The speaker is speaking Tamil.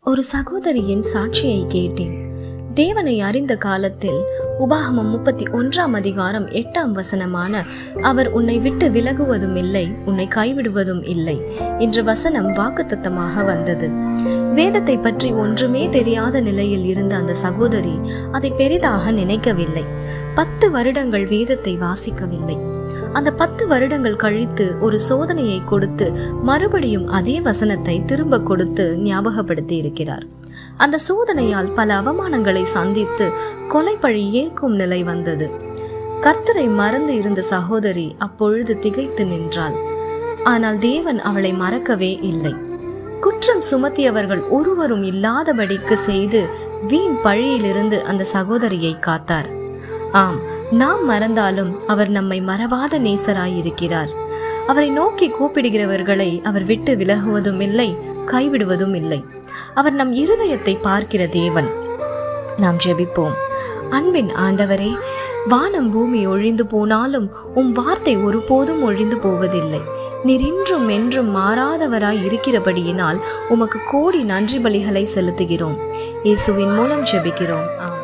ஒரு சகோதரியின் சாட்சியை கேட்டேன் தேவனை அறிந்த காலத்தில் உபாகமம் முப்பத்தி ஒன்றாம் அதிகாரம் எட்டாம் வசனமான அவர் உன்னை விட்டு விலகுவதும் இல்லை உன்னை கைவிடுவதும் இல்லை என்ற வசனம் வாக்குத்தத்தமாக வந்தது வேதத்தை பற்றி ஒன்றுமே தெரியாத நிலையில் இருந்த அந்த சகோதரி அதை பெரிதாக நினைக்கவில்லை பத்து வருடங்கள் வேதத்தை வாசிக்கவில்லை அந்த பத்து வருடங்கள் கழித்து ஒரு சோதனையை கொடுத்து மறுபடியும் அதே வசனத்தை திரும்ப கொடுத்து ஞாபகப்படுத்தி இருக்கிறார் அந்த சோதனையால் பல அவமானங்களை சந்தித்து கொலைப்பழி ஏற்கும் நிலை வந்தது கர்த்தரை மறந்து இருந்த சகோதரி அப்பொழுது திகைத்து நின்றாள் ஆனால் தேவன் அவளை மறக்கவே இல்லை குற்றம் சுமத்தியவர்கள் ஒருவரும் இல்லாதபடிக்கு செய்து வீண் பழியிலிருந்து அந்த சகோதரியை காத்தார் ஆம் நாம் மறந்தாலும் அவர் நம்மை மறவாத நேசராயிருக்கிறார் அவரை நோக்கி கூப்பிடுகிறவர்களை அவர் விட்டு விலகுவதும் இல்லை கைவிடுவதும் இல்லை அவர் நம் இருதயத்தை பார்க்கிற தேவன் நாம் ஜெபிப்போம் அன்பின் ஆண்டவரே வானம் பூமி ஒழிந்து போனாலும் உம் வார்த்தை ஒருபோதும் ஒழிந்து போவதில்லை நீர் இன்றும் என்றும் மாறாதவராய் இருக்கிறபடியினால் உமக்கு கோடி நன்றி பலிகளை செலுத்துகிறோம் இயேசுவின் மூலம் ஜெபிக்கிறோம் ஆமென்